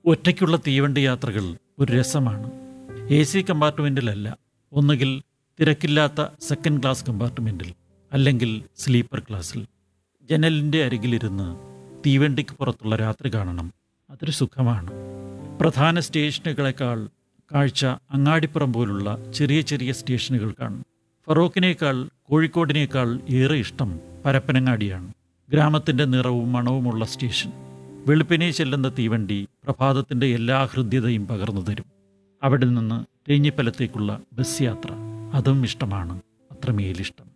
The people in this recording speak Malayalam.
ഒറ്റയ്ക്കുള്ള തീവണ്ടി യാത്രകൾ ഒരു രസമാണ് എ സി കമ്പാർട്ട്മെൻറ്റിലല്ല ഒന്നുകിൽ തിരക്കില്ലാത്ത സെക്കൻഡ് ക്ലാസ് കമ്പാർട്ട്മെൻറ്റിൽ അല്ലെങ്കിൽ സ്ലീപ്പർ ക്ലാസ്സിൽ ജനലിൻ്റെ അരികിലിരുന്ന് തീവണ്ടിക്ക് പുറത്തുള്ള രാത്രി കാണണം അതൊരു സുഖമാണ് പ്രധാന സ്റ്റേഷനുകളെക്കാൾ കാഴ്ച അങ്ങാടിപ്പുറം പോലുള്ള ചെറിയ ചെറിയ സ്റ്റേഷനുകൾക്കാണ് ഫറോക്കിനേക്കാൾ കോഴിക്കോടിനേക്കാൾ ഏറെ ഇഷ്ടം പരപ്പനങ്ങാടിയാണ് ഗ്രാമത്തിൻ്റെ നിറവും മണവുമുള്ള സ്റ്റേഷൻ വെളുപ്പിനെ ചെല്ലുന്ന തീവണ്ടി പ്രഭാതത്തിൻ്റെ എല്ലാ ഹൃദ്യതയും പകർന്നു തരും അവിടെ നിന്ന് തേഞ്ഞിപ്പലത്തേക്കുള്ള ബസ് യാത്ര അതും ഇഷ്ടമാണ് അത്രമേലിഷ്ടം